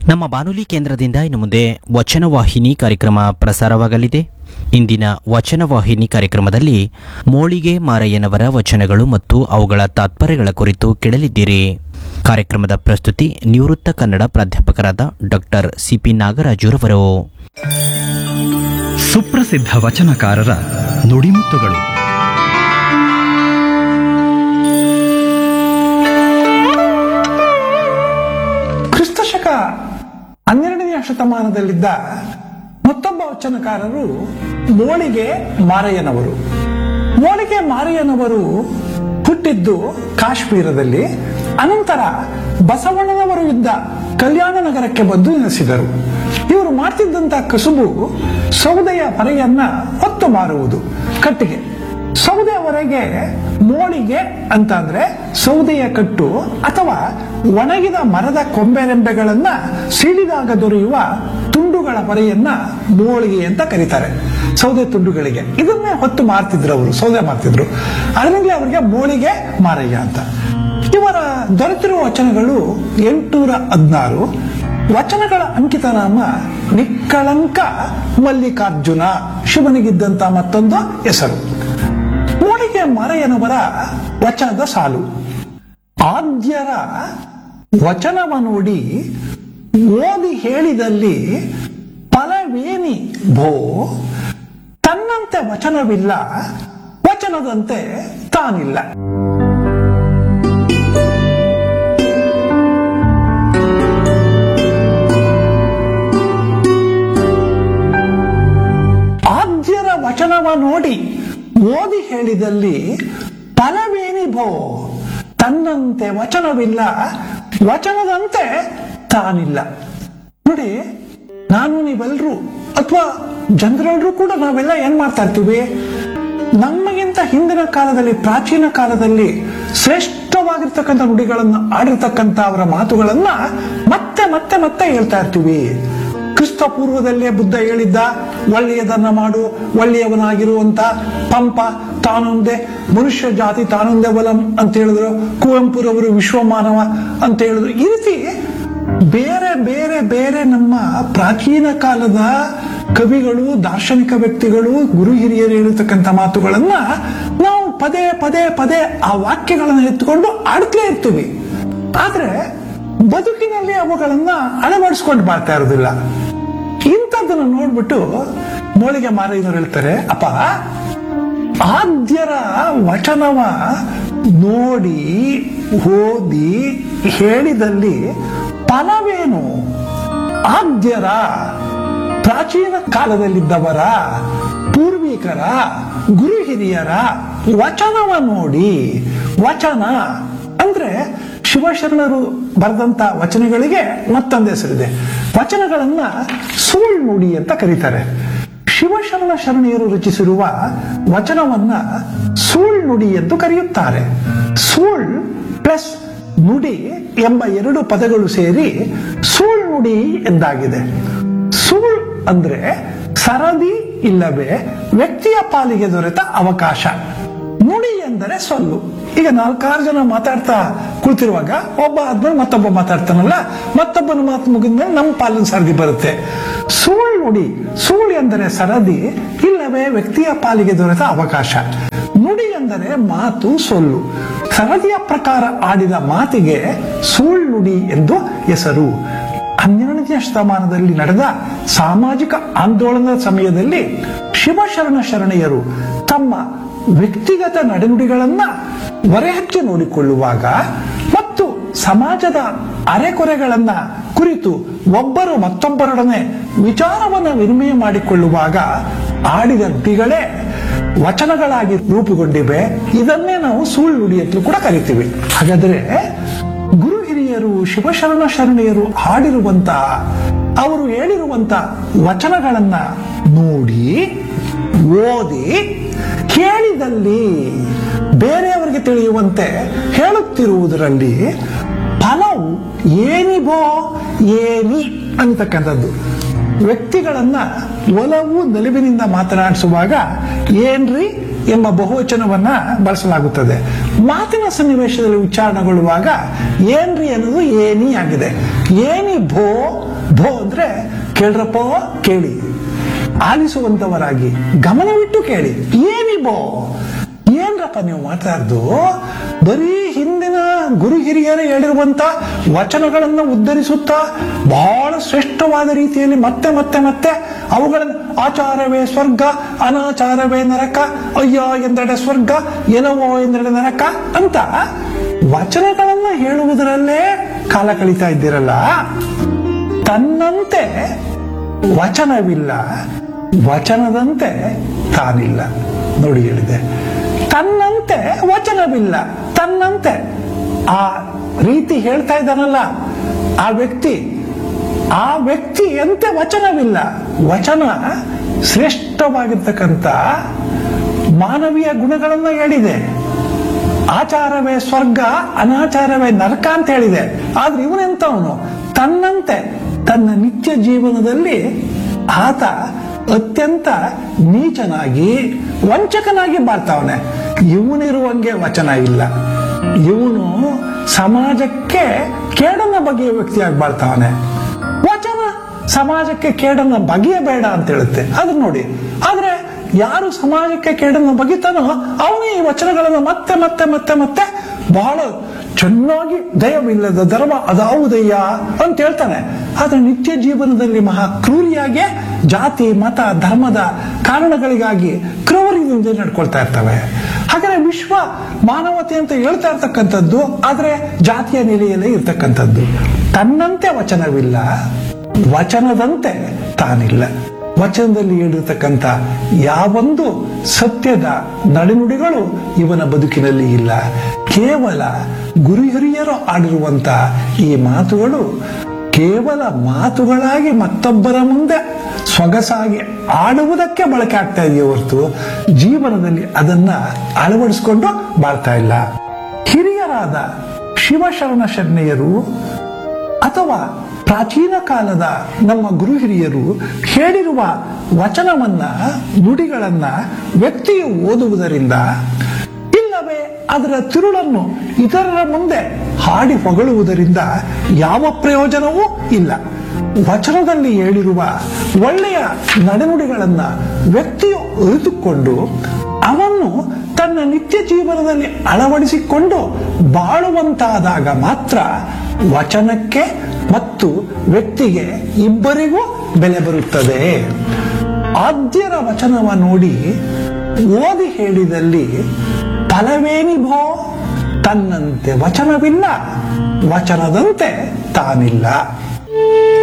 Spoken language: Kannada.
ನಮ್ಮ ಬಾನುಲಿ ಕೇಂದ್ರದಿಂದ ಇನ್ನು ಮುಂದೆ ವಚನವಾಹಿನಿ ಕಾರ್ಯಕ್ರಮ ಪ್ರಸಾರವಾಗಲಿದೆ ಇಂದಿನ ವಚನವಾಹಿನಿ ಕಾರ್ಯಕ್ರಮದಲ್ಲಿ ಮೋಳಿಗೆ ಮಾರಯ್ಯನವರ ವಚನಗಳು ಮತ್ತು ಅವುಗಳ ತಾತ್ಪರ್ಯಗಳ ಕುರಿತು ಕೇಳಲಿದ್ದೀರಿ ಕಾರ್ಯಕ್ರಮದ ಪ್ರಸ್ತುತಿ ನಿವೃತ್ತ ಕನ್ನಡ ಪ್ರಾಧ್ಯಾಪಕರಾದ ಡಾಕ್ಟರ್ ಸಿಪಿ ನಾಗರಾಜುರವರು ಸುಪ್ರಸಿದ್ಧ ವಚನಕಾರರ ನುಡಿಮುತ್ತುಗಳು ಕ್ರಿಸ್ತಶಕ ಹನ್ನೆರಡನೆಯ ಶತಮಾನದಲ್ಲಿದ್ದ ಮತ್ತೊಬ್ಬ ವಚನಕಾರರು ಮೋಳಿಗೆ ಮಾರಯ್ಯನವರು ಮೋಳಿಗೆ ಮಾರಯ್ಯನವರು ಹುಟ್ಟಿದ್ದು ಕಾಶ್ಮೀರದಲ್ಲಿ ಅನಂತರ ಬಸವಣ್ಣನವರು ಇದ್ದ ಕಲ್ಯಾಣ ನಗರಕ್ಕೆ ಬಂದು ನೆಲೆಸಿದರು ಇವರು ಮಾಡ್ತಿದ್ದಂತ ಕಸುಬು ಸೌದೆಯ ಹೊರೆಯನ್ನ ಹೊತ್ತು ಮಾರುವುದು ಕಟ್ಟಿಗೆ ಸೌದೆ ಹೊರಗೆ ಮೋಳಿಗೆ ಅಂತ ಅಂದ್ರೆ ಸೌದೆಯ ಕಟ್ಟು ಅಥವಾ ಒಣಗಿದ ಮರದ ಕೊಂಬೆರೆಂಬೆಗಳನ್ನ ಸೀಳಿದಾಗ ದೊರೆಯುವ ತುಂಡುಗಳ ಹೊರೆಯನ್ನ ಮೋಳಿಗೆ ಅಂತ ಕರೀತಾರೆ ಸೌದೆ ತುಂಡುಗಳಿಗೆ ಇದನ್ನೇ ಹೊತ್ತು ಮಾರ್ತಿದ್ರು ಅವರು ಸೌದೆ ಮಾರ್ತಿದ್ರು ಅದರಿಂದಲೇ ಅವರಿಗೆ ಮೋಳಿಗೆ ಮಾರಯ್ಯ ಅಂತ ಇವರ ದೊರೆತಿರುವ ವಚನಗಳು ಎಂಟುನೂರ ಹದಿನಾರು ವಚನಗಳ ಅಂಕಿತ ನಾಮ ನಿಕ್ಕಳಂಕ ಮಲ್ಲಿಕಾರ್ಜುನ ಶಿವನಿಗಿದ್ದಂತ ಮತ್ತೊಂದು ಹೆಸರು ಮೂಡಿಗೆ ಮಾರಯ್ಯನವರ ವಚನದ ಸಾಲು ಆದ್ಯರ ವಚನವ ನೋಡಿ ಓದಿ ಹೇಳಿದಲ್ಲಿ ಫಲವೇನಿ ಭೋ ತನ್ನಂತೆ ವಚನವಿಲ್ಲ ವಚನದಂತೆ ತಾನಿಲ್ಲ ಆದ್ಯರ ವಚನವ ನೋಡಿ ಓದಿ ಹೇಳಿದಲ್ಲಿ ಫಲವೇನಿ ಭೋ ತನ್ನಂತೆ ವಚನವಿಲ್ಲ ವಚನದಂತೆ ತಾನಿಲ್ಲ ನೋಡಿ ನಾನು ನೀವೆಲ್ಲರೂ ಅಥವಾ ಜನರೆಲ್ಲರೂ ಕೂಡ ನಾವೆಲ್ಲ ಏನ್ ಮಾಡ್ತಾ ಇರ್ತೀವಿ ನಮಗಿಂತ ಹಿಂದಿನ ಕಾಲದಲ್ಲಿ ಪ್ರಾಚೀನ ಕಾಲದಲ್ಲಿ ಶ್ರೇಷ್ಠವಾಗಿರ್ತಕ್ಕಂಥ ನುಡಿಗಳನ್ನು ಆಡಿರ್ತಕ್ಕಂಥ ಅವರ ಮಾತುಗಳನ್ನ ಮತ್ತೆ ಮತ್ತೆ ಮತ್ತೆ ಹೇಳ್ತಾ ಇರ್ತೀವಿ ಕ್ರಿಸ್ತ ಪೂರ್ವದಲ್ಲೇ ಬುದ್ಧ ಹೇಳಿದ್ದ ಒಳ್ಳೆಯದನ್ನ ಮಾಡು ಒಳ್ಳೆಯವನಾಗಿರುವಂತ ಪಂಪ ತಾನೊಂದೇ ಮನುಷ್ಯ ಜಾತಿ ತಾನೊಂದೇ ಬಲಂ ಅಂತ ಹೇಳಿದ್ರು ಕುವೆಂಪುರವರು ವಿಶ್ವಮಾನವ ಅಂತ ಹೇಳಿದ್ರು ಈ ರೀತಿ ಬೇರೆ ಬೇರೆ ಬೇರೆ ನಮ್ಮ ಪ್ರಾಚೀನ ಕಾಲದ ಕವಿಗಳು ದಾರ್ಶನಿಕ ವ್ಯಕ್ತಿಗಳು ಗುರು ಹಿರಿಯರು ಹೇಳಿರ್ತಕ್ಕಂಥ ಮಾತುಗಳನ್ನ ನಾವು ಪದೇ ಪದೇ ಪದೇ ಆ ವಾಕ್ಯಗಳನ್ನು ಎತ್ತುಕೊಂಡು ಆಡ್ತಲೇ ಇರ್ತೀವಿ ಆದ್ರೆ ಬದುಕಿನಲ್ಲಿ ಅವುಗಳನ್ನ ಅಳವಡಿಸ್ಕೊಂಡು ಬಾಳ್ತಾ ಇರೋದಿಲ್ಲ ಇಂಥದ್ದನ್ನು ನೋಡ್ಬಿಟ್ಟು ಮೋಳಿಗೆ ಮಾರಯ್ಯನವ್ರು ಹೇಳ್ತಾರೆ ಅಪ್ಪ ಆದ್ಯರ ವಚನವ ನೋಡಿ ಓದಿ ಹೇಳಿದಲ್ಲಿ ಫಲವೇನು ಆದ್ಯರ ಪ್ರಾಚೀನ ಕಾಲದಲ್ಲಿದ್ದವರ ಪೂರ್ವಿಕರ ಗುರು ಹಿರಿಯರ ವಚನವ ನೋಡಿ ವಚನ ಅಂದ್ರೆ ಶಿವಶರಣರು ಬರೆದಂತ ವಚನಗಳಿಗೆ ಮತ್ತೊಂದು ಹೆಸರಿದೆ ವಚನಗಳನ್ನ ಸುಳ್ಳು ನುಡಿ ಅಂತ ಕರೀತಾರೆ ಶಿವಶರಣ ಶರಣೀಯರು ರಚಿಸಿರುವ ವಚನವನ್ನ ಸುಳ್ ನುಡಿ ಎಂದು ಕರೆಯುತ್ತಾರೆ ಸುಳ್ ಪ್ಲಸ್ ನುಡಿ ಎಂಬ ಎರಡು ಪದಗಳು ಸೇರಿ ಸುಳ್ ನುಡಿ ಎಂದಾಗಿದೆ ಸುಳ್ ಅಂದ್ರೆ ಸರದಿ ಇಲ್ಲವೇ ವ್ಯಕ್ತಿಯ ಪಾಲಿಗೆ ದೊರೆತ ಅವಕಾಶ ನುಡಿ ಎಂದರೆ ಸೊಲ್ಲು ಈಗ ನಾಲ್ಕಾರು ಜನ ಮಾತಾಡ್ತಾ ಕುಳಿತಿರುವಾಗ ಒಬ್ಬ ಆದ್ಮೇಲೆ ಮತ್ತೊಬ್ಬ ಮಾತಾಡ್ತಾನಲ್ಲ ಮತ್ತೊಬ್ಬನ ಮಾತು ಮುಗಿದ್ಮೇಲೆ ನಮ್ಮ ಪಾಲಿನ ಸರದಿ ಬರುತ್ತೆ ಸುಳ್ ನುಡಿ ಸುಳ್ ಎಂದರೆ ಸರದಿ ಇಲ್ಲವೇ ವ್ಯಕ್ತಿಯ ಪಾಲಿಗೆ ದೊರೆತ ಅವಕಾಶ ನುಡಿ ಎಂದರೆ ಮಾತು ಸೊಲ್ಲು ಸರದಿಯ ಪ್ರಕಾರ ಆಡಿದ ಮಾತಿಗೆ ಸುಳ್ ನುಡಿ ಎಂದು ಹೆಸರು ಹನ್ನೆರಡನೇ ಶತಮಾನದಲ್ಲಿ ನಡೆದ ಸಾಮಾಜಿಕ ಆಂದೋಲನದ ಸಮಯದಲ್ಲಿ ಶಿವಶರಣ ಶರಣೆಯರು ತಮ್ಮ ವ್ಯಕ್ತಿಗತ ನಡೆನುಡಿಗಳನ್ನ ಹೊರೆಹಚ್ಚಿ ನೋಡಿಕೊಳ್ಳುವಾಗ ಮತ್ತು ಸಮಾಜದ ಅರೆಕೊರೆಗಳನ್ನ ಕುರಿತು ಒಬ್ಬರು ಮತ್ತೊಬ್ಬರೊಡನೆ ವಿಚಾರವನ್ನು ವಿನಿಮಯ ಮಾಡಿಕೊಳ್ಳುವಾಗ ಆಡಿದ ನುಡಿಗಳೇ ವಚನಗಳಾಗಿ ರೂಪುಗೊಂಡಿವೆ ಇದನ್ನೇ ನಾವು ಸುಳ್ಳು ನುಡಿ ಅಂತಲೂ ಕೂಡ ಕರಿತೀವಿ ಹಾಗಾದ್ರೆ ಗುರು ಹಿರಿಯರು ಶಿವಶರಣ ಶರಣೆಯರು ಹಾಡಿರುವಂತ ಅವರು ಹೇಳಿರುವಂತ ವಚನಗಳನ್ನ ನೋಡಿ ಓದಿ ಕೇಳಿದಲ್ಲಿ ಬೇರೆಯವರಿಗೆ ತಿಳಿಯುವಂತೆ ಹೇಳುತ್ತಿರುವುದರಲ್ಲಿ ಫಲವು ಏನಿಬೋ ಏನಿ ಅಂತಕ್ಕಂಥದ್ದು ವ್ಯಕ್ತಿಗಳನ್ನ ಒಲವು ನಲಿವಿನಿಂದ ಮಾತನಾಡಿಸುವಾಗ ಏನ್ರಿ ಎಂಬ ಬಹುವಚನವನ್ನ ಬಳಸಲಾಗುತ್ತದೆ ಮಾತಿನ ಸನ್ನಿವೇಶದಲ್ಲಿ ಉಚ್ಚಾರಣೆಗೊಳ್ಳುವಾಗ ಏನ್ರಿ ಅನ್ನೋದು ಏನಿ ಆಗಿದೆ ಏನಿ ಭೋ ಭೋ ಅಂದ್ರೆ ಕೇಳ್ರಪ್ಪ ಕೇಳಿ ಆಲಿಸುವಂತವರಾಗಿ ಗಮನವಿಟ್ಟು ಕೇಳಿ ಏನಿ ಬೋ ಏನ್ರಪ್ಪ ನೀವು ಮಾತಾಡ್ದು ಬರೀ ಹಿಂದಿನ ಗುರು ಹಿರಿಯರು ಹೇಳಿರುವಂತ ವಚನಗಳನ್ನು ಉದ್ಧರಿಸುತ್ತಾ ಬಹಳ ಶ್ರೇಷ್ಠವಾದ ರೀತಿಯಲ್ಲಿ ಮತ್ತೆ ಮತ್ತೆ ಮತ್ತೆ ಅವುಗಳನ್ನು ಆಚಾರವೇ ಸ್ವರ್ಗ ಅನಾಚಾರವೇ ನರಕ ಅಯ್ಯ ಎಂದೆಡೆ ಸ್ವರ್ಗ ಏನವೋ ಎಂದೆಡೆ ನರಕ ಅಂತ ವಚನಗಳನ್ನ ಹೇಳುವುದರಲ್ಲೇ ಕಾಲ ಕಳೀತಾ ಇದ್ದೀರಲ್ಲ ತನ್ನಂತೆ ವಚನವಿಲ್ಲ ವಚನದಂತೆ ತಾನಿಲ್ಲ ನೋಡಿ ಹೇಳಿದೆ ತನ್ನಂತೆ ವಚನವಿಲ್ಲ ತನ್ನಂತೆ ಆ ರೀತಿ ಹೇಳ್ತಾ ಇದ್ದಾನಲ್ಲ ಆ ವ್ಯಕ್ತಿ ಆ ವ್ಯಕ್ತಿಯಂತೆ ವಚನವಿಲ್ಲ ವಚನ ಶ್ರೇಷ್ಠವಾಗಿರ್ತಕ್ಕಂಥ ಮಾನವೀಯ ಗುಣಗಳನ್ನ ಹೇಳಿದೆ ಆಚಾರವೇ ಸ್ವರ್ಗ ಅನಾಚಾರವೇ ನರಕ ಅಂತ ಹೇಳಿದೆ ಆದ್ರೆ ಇವನೆಂತವನು ತನ್ನಂತೆ ತನ್ನ ನಿತ್ಯ ಜೀವನದಲ್ಲಿ ಆತ ಅತ್ಯಂತ ನೀಚನಾಗಿ ವಂಚಕನಾಗಿ ಬಾಳ್ತಾವನೆ ಇವನಿರುವಂಗೆ ವಚನ ಇಲ್ಲ ಇವನು ಸಮಾಜಕ್ಕೆ ಕೇಡನ್ನ ಬಗೆಯ ವ್ಯಕ್ತಿಯಾಗಿ ಬಾಳ್ತಾವನೆ ವಚನ ಸಮಾಜಕ್ಕೆ ಕೇಡನ್ನ ಬಗೆಯಬೇಡ ಅಂತ ಹೇಳುತ್ತೆ ಅದನ್ನ ನೋಡಿ ಆದ್ರೆ ಯಾರು ಸಮಾಜಕ್ಕೆ ಕೇಡನ್ನು ಬಗಿತಾನೋ ಅವನೇ ಈ ವಚನಗಳನ್ನು ಮತ್ತೆ ಮತ್ತೆ ಮತ್ತೆ ಮತ್ತೆ ಬಹಳ ಚೆನ್ನಾಗಿ ದಯವಿಲ್ಲದ ಧರ್ಮ ಅದಾವುದಯ್ಯ ಅಂತ ಹೇಳ್ತಾನೆ ಆದ್ರೆ ನಿತ್ಯ ಜೀವನದಲ್ಲಿ ಮಹಾ ಕ್ರೂರಿಯಾಗಿ ಜಾತಿ ಮತ ಧರ್ಮದ ಕಾರಣಗಳಿಗಾಗಿ ಕ್ರೂರಿಯಿಂದ ನಡ್ಕೊಳ್ತಾ ಇರ್ತವೆ ಹಾಗಾದ್ರೆ ವಿಶ್ವ ಮಾನವತೆ ಅಂತ ಹೇಳ್ತಾ ಇರ್ತಕ್ಕಂಥದ್ದು ಆದ್ರೆ ಜಾತಿಯ ನೆಲೆಯಲ್ಲೇ ಇರ್ತಕ್ಕಂಥದ್ದು ತನ್ನಂತೆ ವಚನವಿಲ್ಲ ವಚನದಂತೆ ತಾನಿಲ್ಲ ವಚನದಲ್ಲಿ ಹೇಳಿರ್ತಕ್ಕಂಥ ಯಾವೊಂದು ಸತ್ಯದ ನಡೆನುಡಿಗಳು ಇವನ ಬದುಕಿನಲ್ಲಿ ಇಲ್ಲ ಕೇವಲ ಗುರು ಹಿರಿಯರು ಆಡಿರುವಂತ ಈ ಮಾತುಗಳು ಕೇವಲ ಮಾತುಗಳಾಗಿ ಮತ್ತೊಬ್ಬರ ಮುಂದೆ ಸೊಗಸಾಗಿ ಆಡುವುದಕ್ಕೆ ಬಳಕೆ ಆಗ್ತಾ ಇದೆಯೇ ಹೊರತು ಜೀವನದಲ್ಲಿ ಅದನ್ನ ಅಳವಡಿಸಿಕೊಂಡು ಬಾಳ್ತಾ ಇಲ್ಲ ಹಿರಿಯರಾದ ಶಿವಶರಣ ಶರಣೆಯರು ಅಥವಾ ಪ್ರಾಚೀನ ಕಾಲದ ನಮ್ಮ ಗುರು ಹಿರಿಯರು ಹೇಳಿರುವ ವಚನವನ್ನ ನುಡಿಗಳನ್ನ ವ್ಯಕ್ತಿಯು ಓದುವುದರಿಂದ ಇಲ್ಲವೇ ಅದರ ತಿರುಳನ್ನು ಇತರರ ಮುಂದೆ ಹಾಡಿ ಹೊಗಳುವುದರಿಂದ ಯಾವ ಪ್ರಯೋಜನವೂ ಇಲ್ಲ ವಚನದಲ್ಲಿ ಹೇಳಿರುವ ಒಳ್ಳೆಯ ನಡೆನುಡಿಗಳನ್ನ ವ್ಯಕ್ತಿಯು ಅರಿತುಕೊಂಡು ಅವನ್ನು ತನ್ನ ನಿತ್ಯ ಜೀವನದಲ್ಲಿ ಅಳವಡಿಸಿಕೊಂಡು ಬಾಳುವಂತಾದಾಗ ಮಾತ್ರ ವಚನಕ್ಕೆ ಮತ್ತು ವ್ಯಕ್ತಿಗೆ ಇಬ್ಬರಿಗೂ ಬೆಲೆ ಬರುತ್ತದೆ ಆದ್ಯರ ವಚನವ ನೋಡಿ ಓದಿ ಹೇಳಿದಲ್ಲಿ ಫಲವೇನಿಭೋ ತನ್ನಂತೆ ವಚನವಿಲ್ಲ ವಚನದಂತೆ ತಾನಿಲ್ಲ